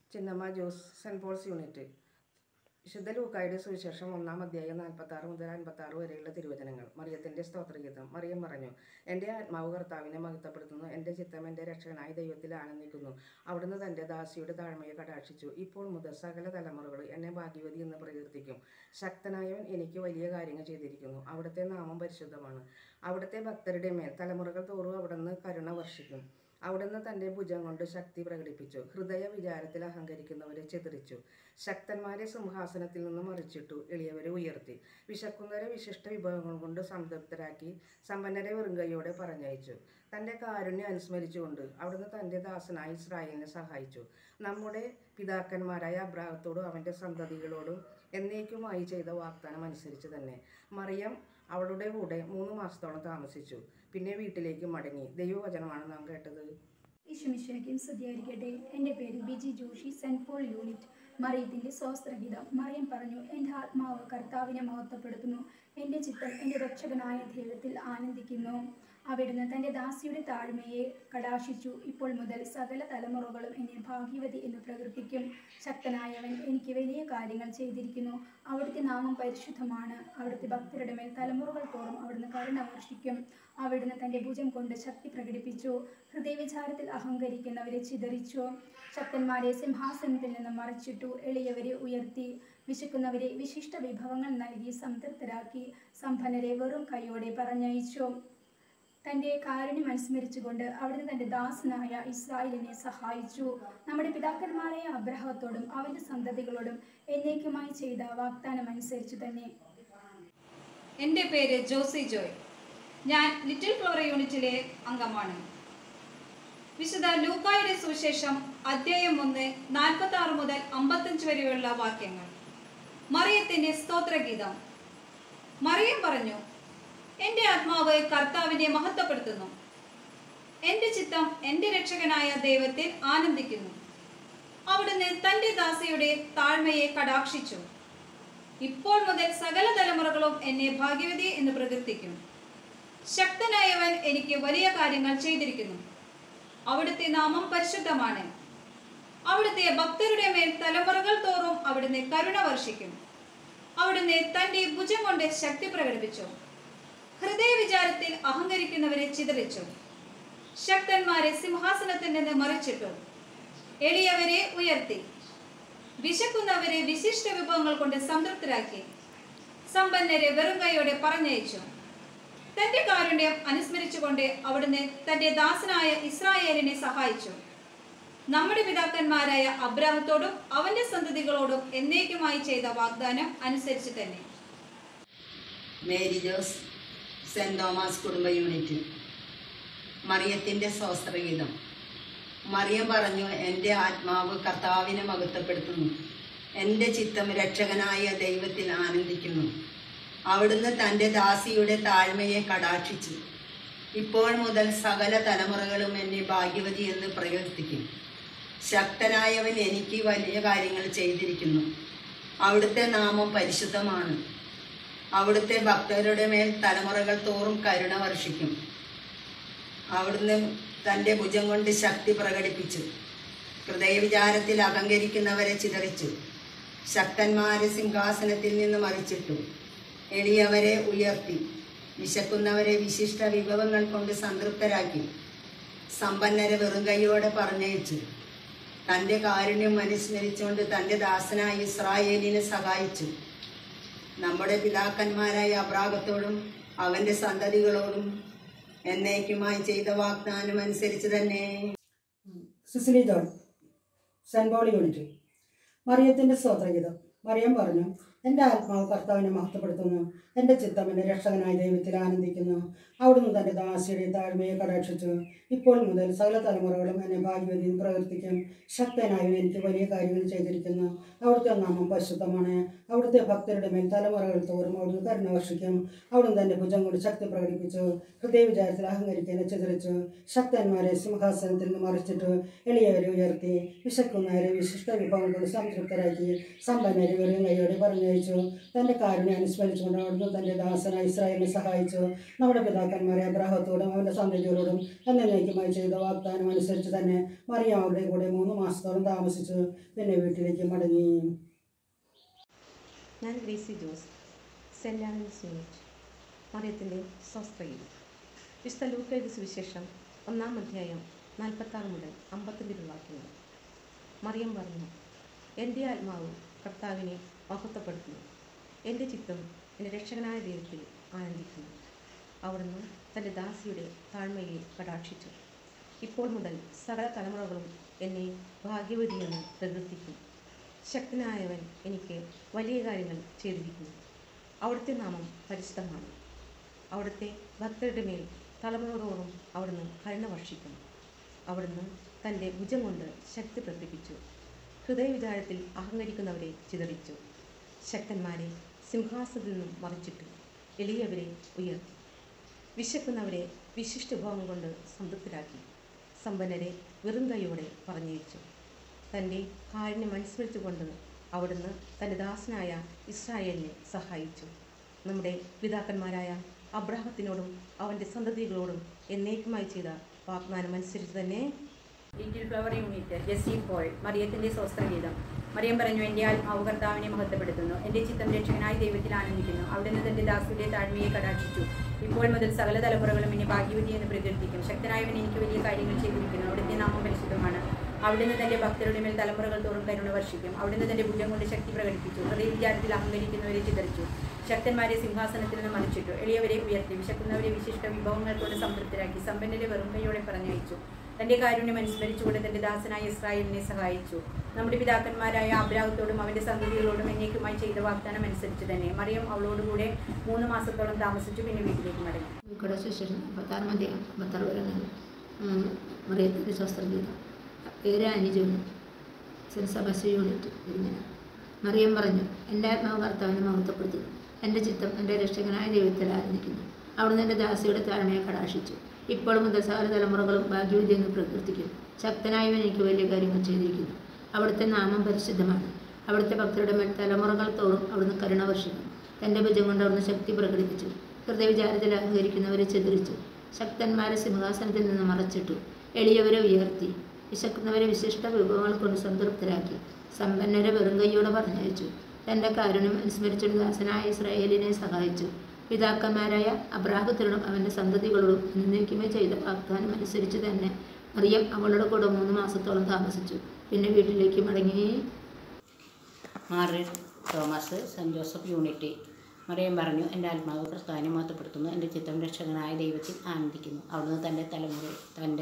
Chinnamma Jose Saint Paul's unit വിശുദ്ധ ലൂക്കായുടെ സുവിശേഷം ഒന്നാം അധ്യായം നാൽപ്പത്തി ആറ് മുതൽ അൻപത്തി ആറ് വരെയുള്ള തിരുവചനങ്ങൾ മറിയത്തിന്റെ സ്തോത്രഗീതം മറിയം പറഞ്ഞു എൻ്റെ ആത്മാവ് കർത്താവിനെ മഹത്വപ്പെടുത്തുന്നു എൻ്റെ ചിത്തം എൻ്റെ രക്ഷകനായ ദൈവത്തിൽ ആനന്ദിക്കുന്നു അവിടുന്ന് തൻ്റെ ദാസിയുടെ താഴ്മയെ കടാക്ഷിച്ചു ഇപ്പോൾ മുതൽ സകല തലമുറകൾ എന്നെ ഭാഗ്യവതി എന്ന് പ്രകീർത്തിക്കും ശക്തനായവൻ എനിക്ക് വലിയ കാര്യങ്ങൾ ചെയ്തിരിക്കുന്നു അവിടുത്തെ നാമം പരിശുദ്ധമാണ് അവിടുത്തെ ഭക്തരുടെ മേൽ തലമുറകൾ തോറും അവിടുന്ന് കരുണ വർഷിക്കും അവിടുന്ന് തൻ്റെ ഭുജം കൊണ്ട് ശക്തി പ്രകടിപ്പിച്ചു ഹൃദയ വിചാരത്തിൽ അഹങ്കരിക്കുന്നവരെ ചിതറിച്ചു ശക്തന്മാരെ സിംഹാസനത്തിൽ നിന്ന് മറിച്ചിട്ടു എളിയവരെ ഉയർത്തി വിശക്കുന്നവരെ വിശിഷ്ട വിഭവങ്ങൾ കൊണ്ട് സംതൃപ്തരാക്കി സമ്പന്നരെ വെറുങ്കൈയോടെ പറഞ്ഞയച്ചു തൻ്റെ കാരുണ്യം അനുസ്മരിച്ചുകൊണ്ട് അവിടുന്ന് തൻ്റെ ദാസനായ ഇസ്രായേലിനെ സഹായിച്ചു നമ്മുടെ പിതാക്കന്മാരായ അബ്രാഹത്തോടും അവൻ്റെ സന്തതികളോടും എന്നേക്കുമായി ചെയ്ത വാഗ്ദാനം അനുസരിച്ച് തന്നെ മറിയം അവളുടെ കൂടെ മൂന്ന് മാസത്തോളം താമസിച്ചു പിന്നെ വീട്ടിലേക്ക് മടങ്ങി ദൈവവചനമാണ് നാം കേട്ടത് ഈശ്വമിശ്വയ്ക്കും സ്തുതിയായിരിക്കട്ടെ എൻ്റെ പേര് Biji Joshi Saint Paul unit മറിയത്തിൻ്റെ സ്വസ്ത്രഗീതം മറിയം പറഞ്ഞു എൻ്റെ ആത്മാവ് കർത്താവിനെ മഹത്വപ്പെടുത്തുന്നു എൻ്റെ ചിത്തം എൻ്റെ രക്ഷകനായ ദൈവത്തിൽ ആനന്ദിക്കുന്നു അവിടുന്ന് തൻ്റെ ദാസിയുടെ താഴ്മയെ കടാക്ഷിച്ചു ഇപ്പോൾ മുതൽ സകല തലമുറകളും എന്നെ ഭാഗ്യവതി എന്ന് പ്രകീർത്തിക്കും ശക്തനായവൻ എനിക്ക് വലിയ കാര്യങ്ങൾ ചെയ്തിരിക്കുന്നു അവിടുത്തെ നാമം പരിശുദ്ധമാണ് അവിടുത്തെ ഭക്തരുടെ മേൽ തലമുറകൾ തോറും അവിടുന്ന് കരുണ വർഷിക്കും അവിടുന്ന് തൻ്റെ ഭുജം കൊണ്ട് ശക്തി പ്രകടിപ്പിച്ചു ഹൃദയവിചാരത്തിൽ അഹങ്കരിക്കുന്നവരെ ചിതറിച്ചു ശക്തന്മാരെ സിംഹാസനത്തിൽ നിന്ന് മറിച്ചിട്ടു എളിയവരെ ഉയർത്തി വിശക്കുന്നവരെ വിശിഷ്ട വിഭവങ്ങൾ നൽകി സംതൃപ്തരാക്കി സമ്പന്നരെ വെറും കൈയോടെ പറഞ്ഞയച്ചു തൻ്റെ കാരുണ്യം അനുസ്മരിച്ചുകൊണ്ട് അവിടുന്ന് തൻ്റെ ദാസനായ ഇസ്രായേലിനെ സഹായിച്ചു നമ്മുടെ പിതാക്കന്മാരായ അബ്രഹത്തോടും അവൻ്റെ സന്തതികളോടും എന്നേക്കുമായി ചെയ്ത വാഗ്ദാനം അനുസരിച്ച് തന്നെ എൻ്റെ പേര് ജോസി ജോയ് ഞാൻ ലിറ്റിൽ ഫ്ലോറ യൂണിറ്റിലെ അംഗമാണ് വിശുദ്ധ ലൂക്കായുടെ സുവിശേഷം അധ്യായം ഒന്ന് നാൽപ്പത്തി ആറ് മുതൽ അമ്പത്തഞ്ച് വരെയുള്ള വാക്യങ്ങൾ മറിയത്തിന്റെ സ്തോത്രഗീതം മറിയം പറഞ്ഞു എൻ്റെ ആത്മാവ് കർത്താവിനെ മഹത്വപ്പെടുത്തുന്നു എൻ്റെ ചിത്തം എൻ്റെ രക്ഷകനായ ദൈവത്തിൽ ആനന്ദിക്കുന്നു അവിടുന്ന് തൻ്റെ ദാസയുടെ താഴ്മയെ കടാക്ഷിച്ചു ഇപ്പോൾ മുതൽ സകല തലമുറകളും എന്നെ ഭാഗ്യവതി എന്ന് പ്രകീർത്തിക്കും ശക്തനായവൻ എനിക്ക് വലിയ കാര്യങ്ങൾ ചെയ്തിരിക്കുന്നു അവിടുത്തെ നാമം പരിശുദ്ധമാണ് അവിടുത്തെ ഭക്തരുടെ മേൽ തലമുറകൾ തോറും അവിടുന്ന് കരുണ വർഷിക്കും അവിടുന്ന് തന്റെ ഭുജം കൊണ്ട് ശക്തി പ്രകടിപ്പിച്ചു ഹൃദയ വിചാരത്തിൽ അഹങ്കരിക്കുന്നവരെ ചിതറിച്ചു ശക്തന്മാരെ സിംഹാസനത്തിൽ നിന്ന് മറിച്ചിട്ടു എളിയവരെ ഉയർത്തി വിശക്കുന്നവരെ വിശിഷ്ട വിഭവങ്ങൾ കൊണ്ട് സംതൃപ്തരാക്കി സമ്പന്നരെ വെറും കൈയോടെ പറഞ്ഞയച്ചു തന്റെ കാരുണ്യം അനുസ്മരിച്ചുകൊണ്ട് അവിടുന്ന് തന്റെ ദാസനായ ഇസ്രായേലിനെ സഹായിച്ചു നമ്മുടെ പിതാക്കന്മാരായ അബ്രാഹത്തോടും അവന്റെ സന്തതികളോടും എന്നേക്കുമായി ചെയ്ത വാഗ്ദാനം അനുസരിച്ച് തന്നെ മേരി ജോസ് സെൻറ് തോമസ് കുടുംബ യൂണിറ്റ് മറിയത്തിൻ്റെ സ്വസ്ത്രഗീതം മറിയം പറഞ്ഞു എൻ്റെ ആത്മാവ് കർത്താവിനെ മഹത്വപ്പെടുത്തുന്നു എൻ്റെ ചിത്തം രക്ഷകനായ ദൈവത്തിൽ ആനന്ദിക്കുന്നു അവിടുന്ന് തൻ്റെ ദാസിയുടെ താഴ്മയെ കടാക്ഷിച്ചു ഇപ്പോൾ മുതൽ സകല തലമുറകളും എന്നെ ഭാഗ്യവതി എന്ന് പ്രകീർത്തിക്കും ശക്തനായവൻ എനിക്ക് വലിയ കാര്യങ്ങൾ ചെയ്തിരിക്കുന്നു അവിടുത്തെ നാമം പരിശുദ്ധമാണ് അവിടുത്തെ ഭക്തരുടെ മേൽ തലമുറകൾ തോറും കരുണ വർഷിക്കും അവിടുന്ന് തൻ്റെ ഭുജം കൊണ്ട് ശക്തി പ്രകടിപ്പിച്ചു ഹൃദയവിചാരത്തിൽ അഹങ്കരിക്കുന്നവരെ ചിതറിച്ചു ശക്തന്മാരെ സിംഹാസനത്തിൽ നിന്ന് മറിച്ചിട്ടു എളിയവരെ ഉയർത്തി വിശക്കുന്നവരെ വിശിഷ്ട വിഭവങ്ങൾ കൊണ്ട് സംതൃപ്തരാക്കി സമ്പന്നരെ വെറും കൈയോടെ പറഞ്ഞയച്ചു തൻ്റെ കാരുണ്യം അനുസ്മരിച്ചുകൊണ്ട് തൻ്റെ ദാസനായ ഇസ്രായേലിനെ സഹായിച്ചു നമ്മുടെ പിതാക്കന്മാരായ അബ്രാഹത്തോടും അവന്റെ സന്തതികളോടും എന്നേക്കുമായി ചെയ്ത വാഗ്ദാനം അനുസരിച്ച് തന്നെ Cicily John Saint Paul unit മറിയത്തിൻ്റെ സ്തോത്രഗീതം മറിയം പറഞ്ഞു എൻ്റെ ആത്മാവ് കർത്താവിനെ മഹത്വപ്പെടുത്തുന്നു എൻ്റെ ചിത്തം എൻ്റെ രക്ഷകനായ ദൈവത്തിൽ ആനന്ദിക്കുന്നു അവിടുന്ന് തൻ്റെ ദാസിയുടെ താഴ്മയെ കടാക്ഷിച്ചു ഇപ്പോൾ മുതൽ സകല തലമുറകളും എന്നെ ഭാഗ്യവതിയും പ്രവർത്തിക്കും ശക്തനായും എനിക്ക് വലിയ കാര്യങ്ങൾ ചെയ്തിരിക്കുന്നു അവിടുത്തെ നാമം പരിശുദ്ധമാണ് അവിടുത്തെ ഭക്തരുടെ മേൽ തലമുറകൾ തോറും അവിടുന്ന് കരുണ വർഷിക്കും അവിടുന്ന് തൻ്റെ ഭുജം കൊണ്ട് ശക്തി പ്രകടിപ്പിച്ചു ഹൃദയ വിചാരത്തിൽ അഹങ്കരിക്കാൻ ചിതറിച്ചു ശക്തന്മാരെ സിംഹാസനത്തിൽ നിന്ന് മറിച്ചിട്ട് എളിയവരെ ഉയർത്തി വിശക്കുന്നവരെ വിശിഷ്ട വിഭവങ്ങൾ കൊണ്ട് സംതൃപ്തരാക്കി സമ്പന്നരെ വെറും കൈയോടെ പറഞ്ഞയച്ചു പറഞ്ഞയച്ചു തൻ്റെ കാരുണ്യം അനുസ്മരിച്ചുകൊണ്ട് അവിടുന്ന് തൻ്റെ ദാസനായ ഇസ്രായേലിനെ സഹായിച്ചു നമ്മുടെ പിതാക്കന്മാരെ അബ്രാഹത്തോടും അവൻ്റെ സന്തതികളോടും എന്നേക്കുമായി ചെയ്ത വാഗ്ദാനം അനുസരിച്ച് തന്നെ മറിയാം അവരുടെ കൂടെ മൂന്ന് മാസത്തോളം താമസിച്ചു പിന്നെ വീട്ടിലേക്ക് മടങ്ങി ഞാൻ Gracy Jose Saint Andrew's unit മറിയത്തിൻ്റെ സ്വസ്ത്രയിൽ വിശുദ്ധ ലൂക്കയുടെ സുവിശേഷം ഒന്നാം അധ്യായം നാൽപ്പത്താറ് മുതൽ അമ്പത്തൊമ്പത് വാക്യങ്ങൾ മറിയം പറഞ്ഞു എൻ്റെ ആത്മാവ് കർത്താവിനെ മഹത്വപ്പെടുത്തുന്നു എൻ്റെ ചിത്തം എൻ്റെ രക്ഷകനായ ദൈവത്തിൽ ആനന്ദിക്കുന്നു അവിടുന്ന് തൻ്റെ ദാസിയുടെ താഴ്മയെ കടാക്ഷിച്ചു ഇപ്പോൾ മുതൽ സകല തലമുറകളും എന്നെ ഭാഗ്യവതിയെന്ന് പ്രകീർത്തിക്കും ശക്തനായവൻ എനിക്ക് വലിയ കാര്യങ്ങൾ ചെയ്തിരിക്കുന്നു അവിടുത്തെ നാമം പരിശുദ്ധമാണ് അവിടുത്തെ ഭക്തരുടെ മേൽ തലമുറകളോടും അവിടുന്ന് കരുണ വർഷിക്കും അവിടുന്ന് തൻ്റെ ഭുജം കൊണ്ട് ശക്തി പ്രകടിപ്പിച്ചു ഹൃദയവിചാരത്തിൽ അഹങ്കരിക്കുന്നവരെ ചിതറിച്ചു ശക്തന്മാരെ സിംഹാസനത്തിൽ നിന്നും മറിച്ചിട്ടു എളിയവരെ ഉയർത്തി വിശക്കുന്നവരെ വിശിഷ്ട വിഭവം കൊണ്ട് സംതൃപ്തരാക്കി സമ്പന്നരെ വെറും കൈയോടെ പറഞ്ഞയച്ചു തൻ്റെ കാരുണ്യം അനുസ്മരിച്ചുകൊണ്ട് അവിടുന്ന് തൻ്റെ ദാസനായ ഇസ്രായേലിനെ സഹായിച്ചു നമ്മുടെ പിതാക്കന്മാരായ അബ്രാഹത്തിനോടും അവൻ്റെ സന്തതികളോടും എന്നേക്കുമായി ചെയ്ത വാഗ്ദാനം അനുസരിച്ച് തന്നെ Little Flower unit Jessy Paul മറിയത്തിന്റെ സ്വസ്ത്രഗീതം മറിയം പറഞ്ഞു എൻ്റെ ആത്മാവ് കർത്താവിനെ മഹത്വപ്പെടുത്തുന്നു എൻ്റെ ചിത്തം രക്ഷകനായി ദൈവത്തിൽ ആനന്ദിക്കുന്നു അവിടുന്ന് തൻ്റെ ദാസിയുടെ താഴ്മയെ കടാക്ഷിച്ചു ഇപ്പോൾ മുതൽ സകല തലമുറകളും എന്നെ ഭാഗ്യവതി എന്ന് പ്രകീർത്തിക്കും ശക്തനായവൻ എനിക്ക് വലിയ കാര്യങ്ങൾ ചെയ്തിരിക്കുന്നു അവിടുത്തെ നാമം പരിശുദ്ധമാണ് അവിടുന്ന് തൻ്റെ ഭക്തരുടെ മേൽ തലമുറകൾ തോറും കരുണ വർഷിക്കും അവിടുന്ന് തൻ്റെ ഭുജം കൊണ്ട് ശക്തി പ്രകടിപ്പിച്ചു ഹൃദയ വിചാരത്തിൽ അഹങ്കരിക്കുന്നവരെ ചിതറിച്ചു ശക്തന്മാരെ സിംഹാസനത്തിൽ നിന്ന് മറിച്ചിട്ടു എളിയവരെ ഉയർത്തി വിശക്കുന്നവരെ വിശിഷ്ട വിഭവങ്ങൾ കൊണ്ട് സംതൃപ്തരാക്കി സമ്പന്നരെ വെറും കൈയോടെ പറഞ്ഞയച്ചു തന്റെ കാരുണ്യം അനുസ്മരിച്ചുകൊണ്ട് തന്റെ ദാസനായ ഇസ്രായേലിനെ സഹായിച്ചു നമ്മുടെ പിതാക്കന്മാരായ അബ്രാഹത്തോടും അവന്റെ സന്തതികളോടും എന്നേക്കുമായി ചെയ്ത വാഗ്ദാനം അനുസരിച്ച് തന്നെ മറിയം അവളോടുകൂടെ മൂന്ന് മാസത്തോളം താമസിച്ചു പിന്നെ വീട്ടിലേക്ക് മടങ്ങി ഇവിടെ ശേഷം പത്താറ് മതിയാണ് പത്താറ് പേരാണ് മറിയത്തിൻ്റെ ശസ്ത്രഗീതം പേര് അനുജുണ്ട് സെൻസബസ് യൂണിറ്റ് ഇങ്ങനെ മറിയം പറഞ്ഞു എൻ്റെ ആത്മാവ് കർത്താവിനെ മഹത്വപ്പെടുത്തുന്നു എൻ്റെ ചിത്തം എൻ്റെ രക്ഷകനായ ദൈവത്തിൽ ആരംഭിക്കുന്നു അവിടുന്ന് എൻ്റെ ദാസിയുടെ താഴ്മയെ കടാക്ഷിച്ചു ഇപ്പോൾ മുതൽ സകല തലമുറകളും ഭാഗ്യവിധി എന്ന് പ്രകീർത്തിക്കുന്നു ശക്തനായവൻ എനിക്ക് വലിയ കാര്യങ്ങൾ ചെയ്തിരിക്കുന്നു അവിടുത്തെ നാമം പരിശുദ്ധമാണ് അവിടുത്തെ ഭക്തരുടെ മേൽ തലമുറകൾ തോറും അവിടുന്ന് കരുണ വർഷിക്കും തൻ്റെ ഭുജം കൊണ്ട് അവിടുന്ന് ശക്തി പ്രകടിപ്പിച്ചു ഹൃദയവിചാരത്തിൽ അഹങ്കരിക്കുന്നവരെ ചിതറിച്ചു ശക്തന്മാരെ സിംഹാസനത്തിൽ നിന്ന് മറച്ചിട്ടു എളിയവരെ ഉയർത്തി വിശക്കുന്നവരെ വിശിഷ്ട വിഭവങ്ങൾ കൊണ്ട് സംതൃപ്തരാക്കി സമ്പന്നരെ വെറും കൈയോടെ പറഞ്ഞയച്ചു തൻ്റെ കാരുണ്യം അനുസ്മരിച്ചൊരു ദാസനായ ഇസ്രായേലിനെ സഹായിച്ചു പിതാക്കന്മാരായ അബ്രാഹത്തിനോടും അവൻ്റെ സന്തതികളോടും എന്നേക്കുമേ ചെയ്ത വാഗ്ദാനം അനുസരിച്ച് തന്നെ മറിയം അവളുടെ കൂടെ മൂന്ന് മാസത്തോളം താമസിച്ചു പിന്നെ വീട്ടിലേക്ക് മടങ്ങി മാറി തോമസ് സെൻറ് ജോസഫ് യൂണിറ്റി മറിയം പറഞ്ഞു എൻ്റെ ആത്മാവ് ക്രിസ്താവിനെ മഹത്വപ്പെടുത്തുന്നു എൻ്റെ ചിത്രം രക്ഷകനായ ദൈവത്തിൽ ആനന്ദിക്കുന്നു അവിടുന്ന് തൻ്റെ തലമുറ തൻ്റെ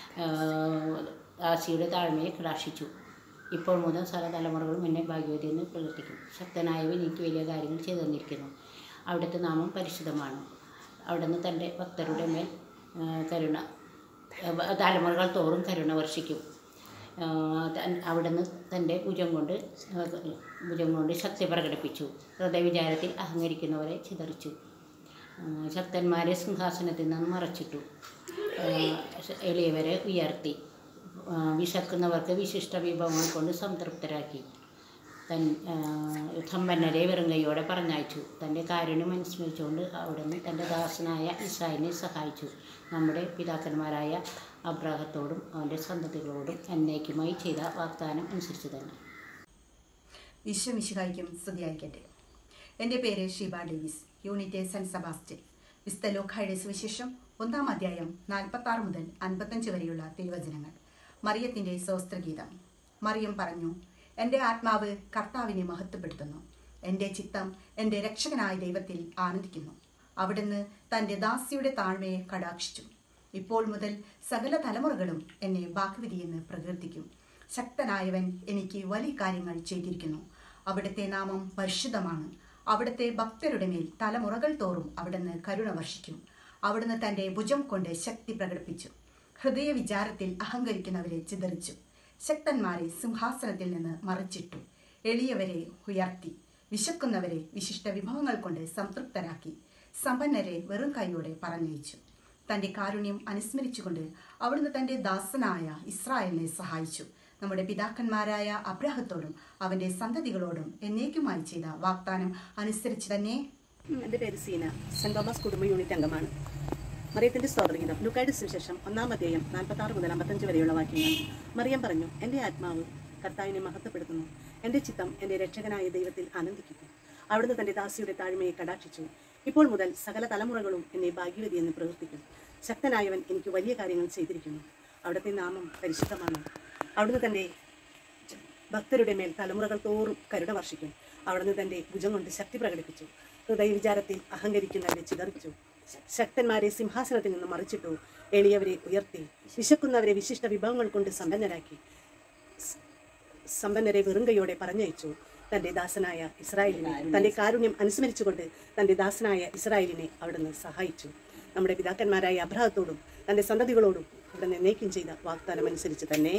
ദാസിയുടെ താഴ്മയെ കടാക്ഷിച്ചു ഇപ്പോൾ മുതൽ സകല തലമുറകളും എന്നെ ഭാഗ്യവതി എന്ന് പ്രവർത്തിക്കും ശക്തനായവൻ എനിക്ക് വലിയ കാര്യങ്ങൾ ചെയ്തു തന്നിരിക്കുന്നു അവിടുത്തെ നാമം പരിശുദ്ധമാണ് അവിടുന്ന് തൻ്റെ ഭക്തരുടെ മേൽ ആ, കരുണ ആ, തലമുറകൾ തോറും കരുണ വർഷിക്കും ആ, തൻ- അവിടുന്ന് തൻ്റെ ഭുജം കൊണ്ട് ആ, ഭുജം കൊണ്ട് ശക്തി പ്രകടിപ്പിച്ചു ഹൃദയവിചാരത്തിൽ അഹങ്കരിക്കുന്നവരെ ചിതറിച്ചു ആ, ശക്തന്മാരെ സിംഹാസനത്തിൽ നിന്ന് മറച്ചിട്ടു ആ, എളിയവരെ ഉയർത്തി ആ, വിശക്കുന്നവർക്ക് വിശിഷ്ട വിഭവങ്ങൾ കൊണ്ട് സംതൃപ്തരാക്കി തൻ ആ, സമ്പന്നരെ വെറും കൈയോടെ പറഞ്ഞയച്ചു തൻ്റെ കാരുണ്യം അനുസ്മരിച്ചുകൊണ്ട് അവിടുന്ന് തൻ്റെ ദാസനായ ഇസ്രായേലിനെ സഹായിച്ചു നമ്മുടെ പിതാക്കന്മാരായ അബ്രാഹത്തോടും അവൻ്റെ സന്തതികളോടും എന്നേക്കുമായി ചെയ്ത വാഗ്ദാനം അനുസരിച്ച് തന്നെ വിശ്വമിശുഹായിക്കും സ്തുതിയായിരിക്കട്ടെ എൻ്റെ പേര് Sheeba Davis unit Saint Sebastian വിസ്ത ലോഖായുടെ സുവിശേഷം ഒന്നാം അധ്യായം നാൽപ്പത്തി ആറ് മുതൽ അൻപത്തഞ്ച് വരെയുള്ള തിരുവചനങ്ങൾ മറിയത്തിൻ്റെ സ്വസ്ത്രഗീതം മറിയം പറഞ്ഞു എൻ്റെ ആത്മാവ് കർത്താവിനെ മഹത്വപ്പെടുത്തുന്നു എൻ്റെ ചിത്തം എൻ്റെ രക്ഷകനായ ദൈവത്തിൽ ആനന്ദിക്കുന്നു അവിടുന്ന് തൻ്റെ ദാസിയുടെ താഴ്മയെ കടാക്ഷിച്ചു ഇപ്പോൾ മുതൽ സകല തലമുറകളും എന്നെ ഭാഗ്യവതിയെന്ന് പ്രകീർത്തിക്കും ശക്തനായവൻ എനിക്ക് വലിയ കാര്യങ്ങൾ ചെയ്തിരിക്കുന്നു അവിടുത്തെ നാമം പരിശുദ്ധമാണ് അവിടുത്തെ ഭക്തരുടെ മേൽ തലമുറകൾ തോറും അവിടുന്ന് കരുണ വർഷിക്കും അവിടുന്ന് തൻ്റെ ഭുജം കൊണ്ട് ശക്തി പ്രകടിപ്പിച്ചു ഹൃദയ വിചാരത്തിൽ അഹങ്കരിക്കുന്നവരെ ചിതറിച്ചു ശക്തന്മാരെ സിംഹാസനത്തിൽ നിന്ന് മറിച്ചിട്ടു എളിയവരെ ഉയർത്തി വിശക്കുന്നവരെ വിശിഷ്ട വിഭവങ്ങൾ കൊണ്ട് സംതൃപ്തരാക്കി സമ്പന്നരെ വെറും കൈയോടെ പറഞ്ഞയച്ചു തന്റെ കാരുണ്യം അനുസ്മരിച്ചുകൊണ്ട് അവിടുന്ന് തന്റെ ദാസനായ ഇസ്രായേലിനെ സഹായിച്ചു നമ്മുടെ പിതാക്കന്മാരായ അബ്രാഹത്തോടും അവന്റെ സന്തതികളോടും എന്നേക്കുമായി ചെയ്ത വാഗ്ദാനം അനുസരിച്ച് തന്നെ എൻ്റെ പേര് സീന സെൻറ് തോമസ് കുടുംബ യൂണിറ്റ് അംഗമാണ് മറിയത്തിൻ്റെ സ്തോത്രഗീതം ലുക്കായുടെ സുവിശേഷം ഒന്നാം അധ്യായം നാൽപ്പത്തി ആറ് മുതൽ അമ്പത്തഞ്ച് വരെയുള്ള വാക്യങ്ങൾ മറിയം പറഞ്ഞു എൻ്റെ ആത്മാവ് കർത്താവിനെ മഹത്വപ്പെടുത്തുന്നു എൻ്റെ ചിത്തം എൻ്റെ രക്ഷകനായ ദൈവത്തിൽ ആനന്ദിക്കുന്നു അവിടുന്ന് തൻ്റെ ദാസിയുടെ താഴ്മയെ കടാക്ഷിച്ചു ഇപ്പോൾ മുതൽ സകല തലമുറകളും എന്നെ ഭാഗ്യവതി എന്ന് പ്രവർത്തിക്കും ശക്തനായവൻ എനിക്ക് വലിയ കാര്യങ്ങൾ ചെയ്തിരിക്കുന്നു അവിടുത്തെ നാമം പരിശുദ്ധമാണ് അവിടുന്ന് തൻ്റെ ഭക്തരുടെ മേൽ തലമുറകൾ തോറും കരുണ വർഷിക്കും അവിടുന്ന് തന്റെ ഭുജം കൊണ്ട് ശക്തി പ്രകടിപ്പിച്ചു ഹൃദയവിചാരത്തിൽ അഹങ്കരിക്കുന്നവരെ ചിതറിച്ചു ശക്തന്മാരെ സിംഹാസനത്തിൽ നിന്ന് മറിച്ചിട്ടു എളിയവരെ ഉയർത്തി വിശക്കുന്നവരെ വിശിഷ്ട വിഭവങ്ങൾ കൊണ്ട് സമ്പന്നരാക്കി സ്- സമ്പന്നരെ വെറുങ്കയോടെ പറഞ്ഞയച്ചു തന്റെ ദാസനായ ഇസ്രായേലിനെ തന്റെ കാരുണ്യം അനുസ്മരിച്ചുകൊണ്ട് തന്റെ ദാസനായ ഇസ്രായേലിനെ അവിടുന്ന് സഹായിച്ചു നമ്മുടെ പിതാക്കന്മാരായ അബ്രാഹത്തോടും തന്റെ സന്തതികളോടും അവിടുന്ന് എന്നേക്കും ചെയ്ത വാഗ്ദാനം അനുസരിച്ച് തന്നെ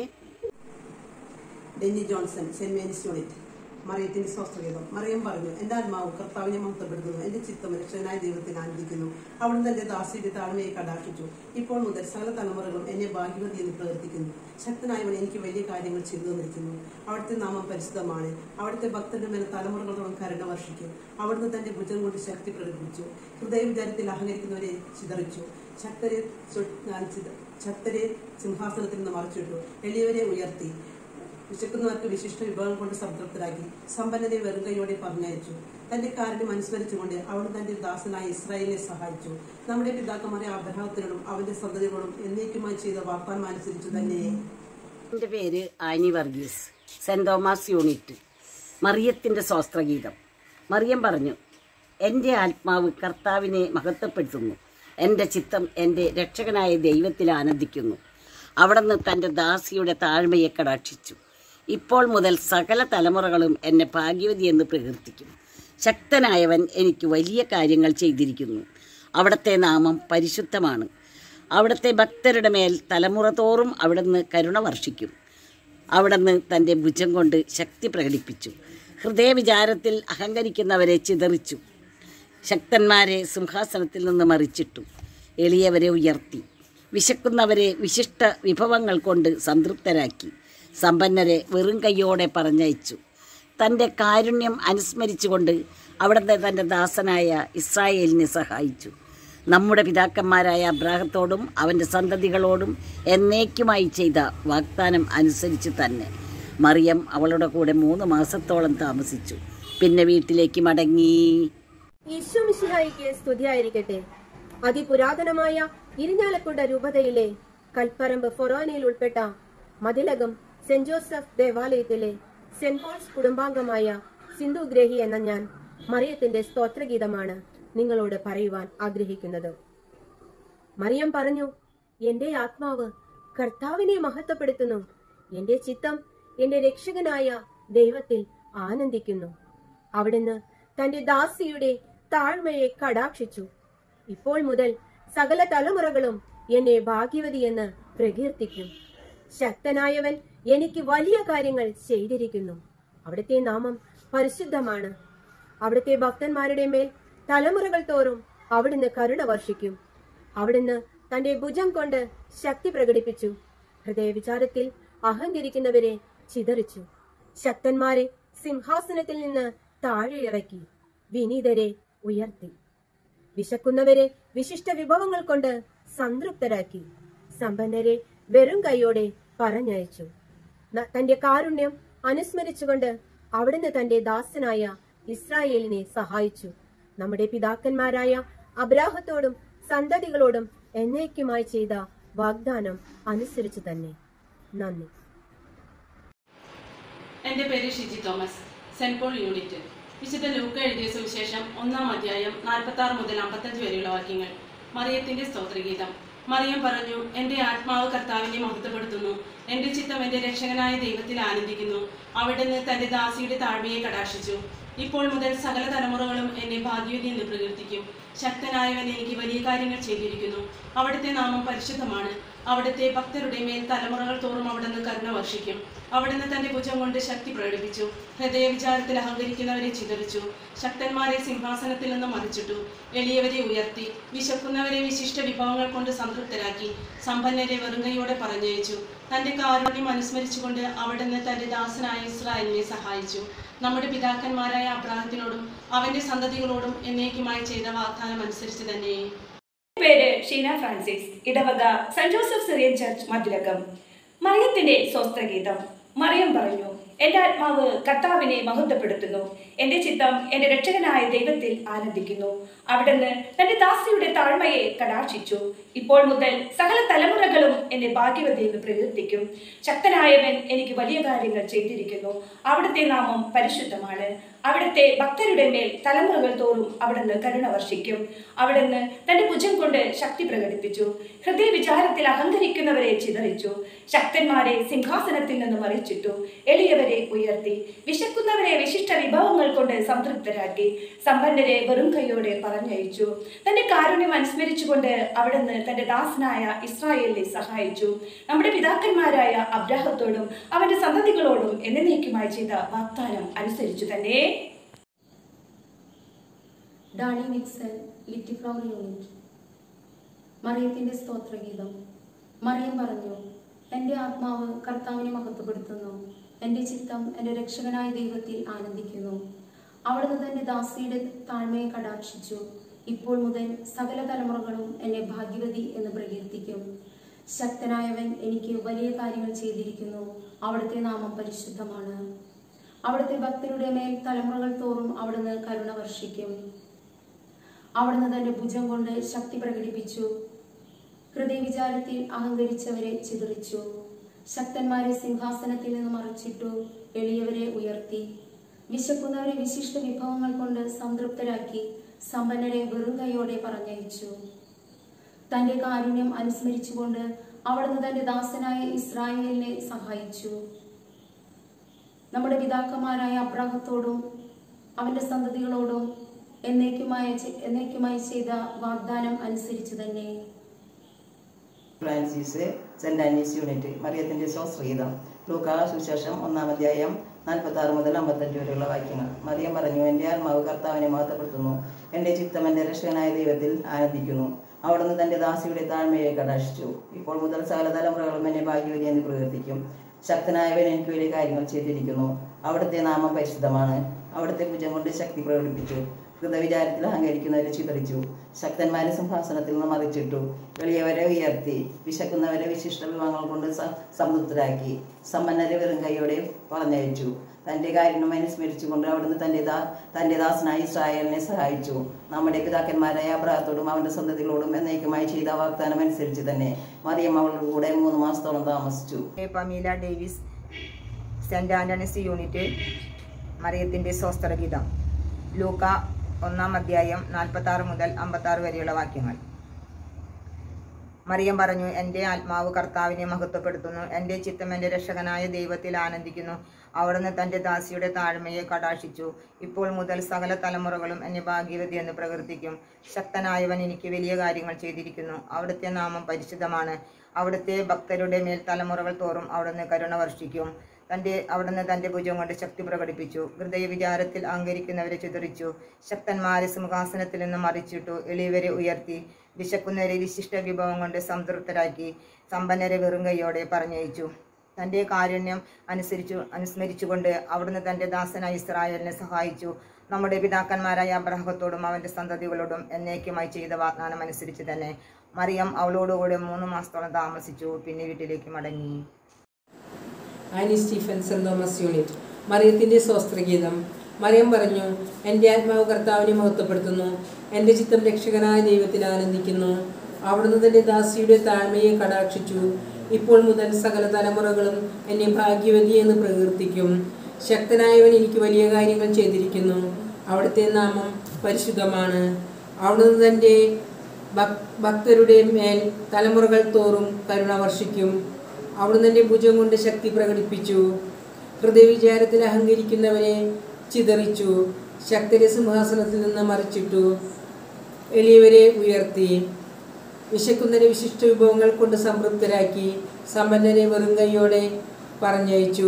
Denny Johnson Saint Mary's unit മറിയത്തിന്റെ സ്വസ്ത്രഗീതം മറിയം പറഞ്ഞു എന്റെ ആത്മാവ് കർത്താവിനെ മഹത്വപ്പെടുത്തുന്നു എന്റെ ചിത്തം രക്ഷകനായ ദൈവത്തിൽ ആനന്ദിക്കുന്നു അവിടുന്ന് എന്റെ ദാസിയുടെ താഴ്മയെ കടാക്ഷിച്ചു ഇപ്പോൾ മുതൽ സകല തലമുറകളും എന്നെ ഭാഗ്യവതി എന്ന് പ്രവർത്തിക്കുന്നു ശക്തനായവൻ എനിക്ക് വലിയ കാര്യങ്ങൾ ചെയ്തു തന്നിരിക്കുന്നു അവിടുത്തെ നാമം പരിശുദ്ധമാണ് അവിടുത്തെ ഭക്തന്റെ മേലെ തലമുറകളോളം കരുണ വർഷിക്കും അവിടുന്ന് തന്റെ ഭുജം കൊണ്ട് ശക്തി പ്രകടിപ്പിച്ചു ഹൃദയ വിചാരത്തിൽ അഹങ്കരിക്കുന്നവരെ ചിതറിച്ചു ശക്തരെ ചൊ- ആ, ചിത- ശക്തരെ സിംഹാസനത്തിൽ നിന്ന് മറിച്ചിട്ടു എളിയവരെ ഉയർത്തി വിശക്കുന്നവർക്ക് വിശിഷ്ട വിഭവം കൊണ്ട് സംതൃപ്തരാക്കി സമ്പന്നരെ വെറുകയോടെ പറഞ്ഞയച്ചു തന്റെ കാര്യം അനുസ്മരിച്ചുകൊണ്ട് അവൾ തന്റെ ദാസനായ ഇസ്രായേലിനെ സഹായിച്ചു നമ്മുടെ പിതാക്കന്മാരെ അബ്രഹത്തിനോടും അവന്റെ സന്തതികളോടും എന്നേക്കുമായി ചെയ്ത വാഗ്ദാനം അനുസരിച്ചു തന്നെ എൻ്റെ പേര് Annie Varghese Saint Thomas unit മറിയത്തിൻ്റെ സ്വസ്ത്രഗീതം മറിയം പറഞ്ഞു എൻ്റെ ആത്മാവ് കർത്താവിനെ മഹത്വപ്പെടുത്തുന്നു എൻ്റെ ചിത്തം എൻ്റെ രക്ഷകനായ ദൈവത്തിൽ ആനന്ദിക്കുന്നു അവിടുന്ന് തൻ്റെ ദാസിയുടെ താഴ്മയെ കടാക്ഷിച്ചു ഇപ്പോൾ മുതൽ സകല തലമുറകളും എന്നെ ഭാഗ്യവതി എന്ന് പ്രകീർത്തിക്കും ശക്തനായവൻ എനിക്ക് വലിയ കാര്യങ്ങൾ ചെയ്തിരിക്കുന്നു അവിടുത്തെ നാമം പരിശുദ്ധമാണ് അവിടുത്തെ ഭക്തരുടെ മേൽ തലമുറ തോറും അവിടുന്ന് കരുണ വർഷിക്കും അവിടുന്ന് തൻ്റെ ഭുജം കൊണ്ട് ശക്തി പ്രകടിപ്പിച്ചു ഹൃദയവിചാരത്തിൽ അഹങ്കരിക്കുന്നവരെ ചിതറിച്ചു ശക്തന്മാരെ സിംഹാസനത്തിൽ നിന്ന് മറിച്ചിട്ടു എളിയവരെ ഉയർത്തി വിശക്കുന്നവരെ വിശിഷ്ട വിഭവങ്ങൾ കൊണ്ട് സംതൃപ്തരാക്കി സമ്പന്നരെ വെറും കൈയോടെ പറഞ്ഞയച്ചു തൻ്റെ കാരുണ്യം അനുസ്മരിച്ചുകൊണ്ട് അവിടുത്തെ തൻ്റെ ദാസനായ ഇസ്രായേലിനെ സഹായിച്ചു നമ്മുടെ പിതാക്കന്മാരായ അബ്രാഹത്തോടും അവൻ്റെ സന്തതികളോടും എന്നേക്കുമായി ചെയ്ത വാഗ്ദാനം അനുസരിച്ച് തന്നെ മറിയം അവളുടെ കൂടെ മൂന്ന് മാസത്തോളം താമസിച്ചു പിന്നെ വീട്ടിലേക്ക് മടങ്ങി ഈശോ മിശിഹായിക്ക് സ്തുതിയായിരിക്കട്ടെ അതിപുരാതനമായ ഇരിഞ്ഞാലക്കുട രൂപതയിലെ കൽപ്പറമ്പ് ഫൊറോനയിൽ ഉൾപ്പെട്ട മതിലകം സെന്റ് ജോസഫ് ദേവാലയത്തിലെ സെന്റ് പോൾസ് കുടുംബാംഗമായ സിന്ധു ഗ്രഹി എന്ന ഞാൻ മറിയത്തിന്റെ സ്തോത്രഗീതമാണ് നിങ്ങളോട് പറയുവാൻ ആഗ്രഹിക്കുന്നത് മറിയം പറഞ്ഞു എന്റെ ആത്മാവ് കർത്താവിനെ മഹത്വപ്പെടുത്തുന്നു എന്റെ ചിത്തം എന്റെ രക്ഷകനായ ദൈവത്തിൽ ആനന്ദിക്കുന്നു അവിടുന്ന് തന്റെ ദാസിയുടെ താഴ്മയെ കടാക്ഷിച്ചു ഇപ്പോൾ മുതൽ സകല തലമുറകളും എന്നെ ഭാഗ്യവതി എന്ന് പ്രകീർത്തിക്കും ശക്തനായവൻ എനിക്ക് വലിയ കാര്യങ്ങൾ ചെയ്തിരിക്കുന്നു അവിടുത്തെ നാമം പരിശുദ്ധമാണ് അവിടുത്തെ ഭക്തന്മാരുടെ മേൽ തലമുറകൾ തോറും അവിടുന്ന് കരുണ വർഷിക്കും അവിടുന്ന് തന്റെ ഭുജം കൊണ്ട് ശക്തി പ്രകടിപ്പിച്ചു ഹൃദയവിചാരത്തിൽ അഹങ്കരിക്കുന്നവരെ ചിതറിച്ചു ശക്തന്മാരെ സിംഹാസനത്തിൽ നിന്ന് താഴെ ഇറക്കി വിനീതരെ ഉയർത്തി വിശക്കുന്നവരെ വിശിഷ്ട വിഭവങ്ങൾ കൊണ്ട് സംതൃപ്തരാക്കി സമ്പന്നരെ വെറും കൈയോടെ പറഞ്ഞയച്ചു ന- തന്റെ കാരുണ്യം അനുസ്മരിച്ചുകൊണ്ട് അവിടുന്ന് തന്റെ ദാസനായ ഇസ്രായേലിനെ സഹായിച്ചു നമ്മുടെ പിതാക്കന്മാരായ അബ്രാഹത്തോടും സന്തതികളോടും എന്നേക്കുമായി ചെയ്ത വാഗ്ദാനം അനുസരിച്ചു തന്നെ നന്ദി എൻ്റെ പേര് Shiji Thomas Saint Paul unit വിശുദ്ധ ലൂക്ക എഴുതിയ സുവിശേഷം ഒന്നാം അധ്യായം നാൽപ്പത്തി ആറ് മുതൽ അമ്പത്തഞ്ച് വരെയുള്ള വാക്യങ്ങൾ മറിയത്തിന്റെ സ്തോത്രഗീതം മറിയം പറഞ്ഞു എൻ്റെ ആത്മാവ് കർത്താവിനെ മഹത്വപ്പെടുത്തുന്നു എൻ്റെ ചിത്തം എൻ്റെ രക്ഷകനായ ദൈവത്തിൽ ആനന്ദിക്കുന്നു അവിടുന്ന് തൻ്റെ ദാസിയുടെ താഴ്മയെ കടാക്ഷിച്ചു ഇപ്പോൾ മുതൽ സകല തലമുറകളും എന്നെ ഭാഗ്യവതി എന്ന് പ്രകീർത്തിക്കും ശക്തനായവൻ എനിക്ക് വലിയ കാര്യങ്ങൾ ചെയ്തിരിക്കുന്നു അവിടുത്തെ നാമം പരിശുദ്ധമാണ് അവിടുത്തെ ഭക്തരുടെ മേൽ തലമുറകൾ തോറും അവിടുന്ന് കരുണ വർഷിക്കും അവിടുന്ന് തന്റെ ഭുജം കൊണ്ട് ശക്തി പ്രകടിപ്പിച്ചു ഹൃദയവിചാരത്തിൽ അഹങ്കരിക്കുന്നവരെ ചിതറിച്ചു ശക്തന്മാരെ സിംഹാസനത്തിൽ നിന്ന് മറിച്ചിട്ടു എളിയവരെ ഉയർത്തി വിശക്കുന്നവരെ വിശിഷ്ട വിഭവങ്ങൾ കൊണ്ട് സംതൃപ്തരാക്കി സമ്പന്നരെ വെറുങ്കയോടെ പറഞ്ഞയച്ചു തന്റെ കാരുണ്യം അനുസ്മരിച്ചുകൊണ്ട് അവിടുന്ന് തന്റെ ദാസനായ ഇസ്രായേലിനെ സഹായിച്ചു നമ്മുടെ പിതാക്കന്മാരായ അബ്രാഹത്തിനോടും അവന്റെ സന്തതികളോടും എന്നേക്കുമായി ചെയ്ത വാഗ്ദാനം അനുസരിച്ച് തന്നെ പേര് ഷീന ഫ്രാൻസിസ് ഇടവക Saint Joseph Syrian church Mathilakam മറിയത്തിന്റെ സ്വസ്ത്രഗീതം മറിയം പറഞ്ഞു എന്റെ ആത്മാവ് കർത്താവിനെ മഹത്വപ്പെടുത്തുന്നു എന്റെ ചിത്തം എന്റെ രക്ഷകനായ ദൈവത്തിൽ ആനന്ദിക്കുന്നു അവിടുന്ന് തന്റെ ദാസിയുടെ താഴ്മയെ കടാക്ഷിച്ചു ഇപ്പോൾ മുതൽ സകല തലമുറകളും എന്നെ ഭാഗ്യവതി എന്ന് പ്രകീർത്തിക്കും ശക്തനായവൻ എനിക്ക് വലിയ കാര്യങ്ങൾ ചെയ്തിരിക്കുന്നു അവിടുത്തെ നാമം പരിശുദ്ധമാണ് അവിടുത്തെ ഭക്തരുടെ മേൽ തലമുറകൾ തോറും അവിടുന്ന് കരുണ വർഷിക്കും അവിടുന്ന് തന്റെ ഭുജം കൊണ്ട് ശക്തി പ്രകടിപ്പിച്ചു ഹൃദയ വിചാരത്തിൽ അഹങ്കരിക്കുന്നവരെ ചിതറിച്ചു ശക്തന്മാരെ സിംഹാസനത്തിൽ നിന്ന് മറിച്ചിട്ടു എളിയവരെ ഉയർത്തി വിശക്കുന്നവരെ വിശിഷ്ട വിഭവങ്ങൾ കൊണ്ട് സംതൃപ്തരാക്കി സമ്പന്നരെ വെറും കൈയോടെ പറഞ്ഞയച്ചു തന്റെ കാരുണ്യം അനുസ്മരിച്ചുകൊണ്ട് അവിടുന്ന് തന്റെ ദാസനായ ഇസ്രായേലിനെ സഹായിച്ചു നമ്മുടെ പിതാക്കന്മാരായ അബ്രാഹത്തോടും അവന്റെ സന്തതികളോടും എന്നേക്കുമായി ചെയ്ത വാഗ്ദാനം അനുസരിച്ചു തന്നെ Danny Nixon little flower unit മറിയത്തിന്റെ സ്തോത്രഗീതം മറിയം പറഞ്ഞു എൻ്റെ ആത്മാവ് കർത്താവിനെ മഹത്വപ്പെടുത്തുന്നു എൻ്റെ ചിത്തം എൻ്റെ രക്ഷകനായ ദൈവത്തിൽ ആനന്ദിക്കുന്നു അവിടുന്ന് തൻ്റെ ദാസിയുടെ താഴ്മയെ കടാക്ഷിച്ചു ഇപ്പോൾ മുതൽ സകല തലമുറകളും എന്നെ ഭാഗ്യവതി എന്ന് പ്രകീർത്തിക്കും ശക്തനായവൻ എനിക്ക് വലിയ കാര്യങ്ങൾ ചെയ്തിരിക്കുന്നു അവിടുത്തെ നാമം പരിശുദ്ധമാണ് അവിടുത്തെ ഭക്തരുടെ മേൽ തലമുറകൾ തോറും അവിടുന്ന് കരുണ വർഷിക്കും അവിടുന്ന് തന്റെ ഭുജം കൊണ്ട് ശക്തി പ്രകടിപ്പിച്ചു ഹൃദയവിചാരത്തിൽ അഹങ്കരിച്ചവരെ ചിതറിച്ചു ശക്തന്മാരെ സിംഹാസനത്തിൽ നിന്ന് മറിച്ചിട്ടു എളിയവരെ ഉയർത്തി വിശക്കുന്നവരെ വിശിഷ്ട വിഭവങ്ങൾ കൊണ്ട് സംതൃപ്തരാക്കി സമ്പന്നരെ വെറും കൈയോടെ പറഞ്ഞയച്ചു തന്റെ കാരുണ്യം അനുസ്മരിച്ചുകൊണ്ട് അവിടുന്ന് തന്റെ ദാസനായ ഇസ്രായേലിനെ സഹായിച്ചു നമ്മുടെ പിതാക്കന്മാരായ അബ്രാഹത്തോടും അവന്റെ സന്തതികളോടും എന്നേക്കുമായി ചെ- എന്നേക്കുമായി ചെയ്ത വാഗ്ദാനം അനുസരിച്ച് തന്നെ ഫ്രാൻസിസ് സെന്റ് ആനീസ് യൂണിറ്റ് മറിയത്തിന്റെ ശ്വാസഗീതം ലൂക്ക സുശേഷം ഒന്നാം അധ്യായം നാൽപ്പത്തി ആറ് മുതൽ അമ്പത്തഞ്ച് വരെയുള്ള വാക്യങ്ങൾ മറിയം പറഞ്ഞു എൻ്റെ ആത്മാവ് കർത്താവിനെ മഹത്വപ്പെടുത്തുന്നു എൻ്റെ ചിത്തം എൻ്റെ രക്ഷകനായ ദൈവത്തിൽ ആനന്ദിക്കുന്നു അവിടുന്ന് തൻ്റെ ദാസിയുടെ താഴ്മയെ കടാക്ഷിച്ചു ഇപ്പോൾ മുതൽ സകല തലമുറകളും എന്നെ ഭാഗ്യവതി എന്ന് പ്രകീർത്തിക്കും ശക്തനായവൻ എനിക്ക് വലിയ കാര്യങ്ങൾ ചെയ്തിരിക്കുന്നു അവിടുത്തെ നാമം പരിശുദ്ധമാണ് അവിടുത്തെ ഭുജം കൊണ്ട് ശക്തി പ്രകടിപ്പിച്ചു ഹൃദയവിചാരത്തിൽ അഹങ്കരിക്കുന്നവരെ ചിതറിച്ചു ശക്തന്മാരെ സിംഹാസനത്തിൽ നിന്ന് മറിച്ചിട്ടു എളിയവരെ ഉയർത്തി വിശക്കുന്നവരെ വിശിഷ്ട വിഭവങ്ങൾ കൊണ്ട് സ- സംതൃപ്തരാക്കി സമ്പന്നരെ വെറും കൈയോടെ പറഞ്ഞയച്ചു തന്റെ കാര്യം അനുസ്മരിച്ചുകൊണ്ട് അവിടുന്ന് തന്റെ ദാ തന്റെ ദാസനായ ഇസ്രായേലിനെ സഹായിച്ചു നമ്മുടെ പിതാക്കന്മാരായ അബ്രാഹത്തോടും അവന്റെ സന്തതികളോടും എന്നേക്കുമായി ചെയ്ത വാഗ്ദാനം അനുസരിച്ച് തന്നെ മറിയം അവളുടെ കൂടെ മൂന്ന് മാസത്തോളം താമസിച്ചു Pamela Davis Saint Antony's unit മറിയത്തിന്റെ സ്വസ്ത്രഗീതം ലൂക്ക ഒന്നാം അധ്യായം നാൽപ്പത്തി ആറ് മുതൽ അമ്പത്തി ആറ് വരെയുള്ള വാക്യങ്ങൾ മറിയം പറഞ്ഞു എൻ്റെ ആത്മാവ് കർത്താവിനെ മഹത്വപ്പെടുത്തുന്നു എൻ്റെ ചിത്തം എൻ്റെ രക്ഷകനായ ദൈവത്തിൽ ആനന്ദിക്കുന്നു അവിടുന്ന് തൻ്റെ ദാസിയുടെ താഴ്മയെ കടാക്ഷിച്ചു ഇപ്പോൾ മുതൽ സകല തലമുറകളും എന്നെ ഭാഗ്യവതി എന്ന് പ്രകീർത്തിക്കും ശക്തനായവൻ എനിക്ക് വലിയ കാര്യങ്ങൾ ചെയ്തിരിക്കുന്നു അവിടുത്തെ നാമം പരിശുദ്ധമാണ് അവിടുത്തെ ഭക്തരുടെ മേൽ തലമുറകൾ തോറും അവിടുന്ന് കരുണ വർഷിക്കും തൻ്റെ അവിടുന്ന് തൻ്റെ ഭുജം കൊണ്ട് ശക്തി പ്രകടിപ്പിച്ചു ഹൃദയ വിചാരത്തിൽ അഹങ്കരിക്കുന്നവരെ ചിതറിച്ചു ശക്തന്മാരെ സിംഹാസനത്തിൽ നിന്ന് മറിച്ചിട്ടു എളിയവരെ ഉയർത്തി വിശക്കുന്നവരെ വിശിഷ്ട വിഭവം കൊണ്ട് സംതൃപ്തരാക്കി സമ്പന്നരെ വെറും കൈയോടെ പറഞ്ഞയച്ചു തൻ്റെ കാരുണ്യം അനുസരിച്ചു അനുസ്മരിച്ചുകൊണ്ട് അവിടുന്ന് തൻ്റെ ദാസനായ ഇസ്രായേലിനെ സഹായിച്ചു നമ്മുടെ പിതാക്കന്മാരായ അബ്രഹത്തോടും അവൻ്റെ സന്തതികളോടും എന്നേക്കുമായി ചെയ്ത വാഗ്ദാനം അനുസരിച്ച് തന്നെ മറിയം അവളോടുകൂടെ മൂന്ന് മാസത്തോളം താമസിച്ചു പിന്നെ വീട്ടിലേക്ക് മടങ്ങി Annie Stephen Saint Thomas unit മറിയത്തിൻ്റെ സ്വസ്ത്രഗീതം മറിയം പറഞ്ഞു എൻ്റെ ആത്മാവ് കർത്താവിനെ മഹത്വപ്പെടുത്തുന്നു എൻ്റെ ചിത്തം രക്ഷകനായ ദൈവത്തിൽ ആനന്ദിക്കുന്നു അവിടുന്ന് തൻ്റെ ദാസിയുടെ താഴ്മയെ കടാക്ഷിച്ചു ഇപ്പോൾ മുതൽ സകല തലമുറകളും എന്നെ ഭാഗ്യവതി എന്ന് പ്രകീർത്തിക്കും ശക്തനായവൻ എനിക്ക് വലിയ കാര്യങ്ങൾ ചെയ്തിരിക്കുന്നു അവിടുത്തെ നാമം പരിശുദ്ധമാണ് അവിടുന്ന് തൻ്റെ ഭക്- ഭക്തരുടെ മേൽ തലമുറകൾ തോറും കരുണ വർഷിക്കും അവിടുന്ന് എൻ്റെ ഭുജം കൊണ്ട് ശക്തി പ്രകടിപ്പിച്ചു ഹൃദയവിചാരത്തിൽ അഹങ്കരിക്കുന്നവരെ ചിതറിച്ചു ശക്തരെ സിംഹാസനത്തിൽ നിന്ന് മറിച്ചിട്ടു എളിയവരെ ഉയർത്തി വിശക്കുന്നവരെ വിശിഷ്ട വിഭവങ്ങൾ കൊണ്ട് സംതൃപ്തരാക്കി സമ്പന്നരെ വെറും കൈയോടെ പറഞ്ഞയച്ചു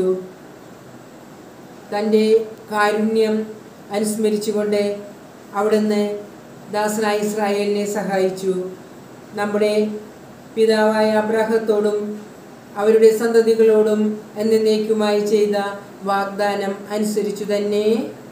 തൻ്റെ കാരുണ്യം അനുസ്മരിച്ചുകൊണ്ട് അവിടുന്ന് ദാസനായ ഇസ്രായേലിനെ സഹായിച്ചു നമ്മുടെ പിതാവായ അബ്രാഹത്തോടും അവരുടെ സന്തതികളോടും എന്നേക്കുമായി ചെയ്ത വാഗ്ദാനം അനുസരിച്ചു തന്നെ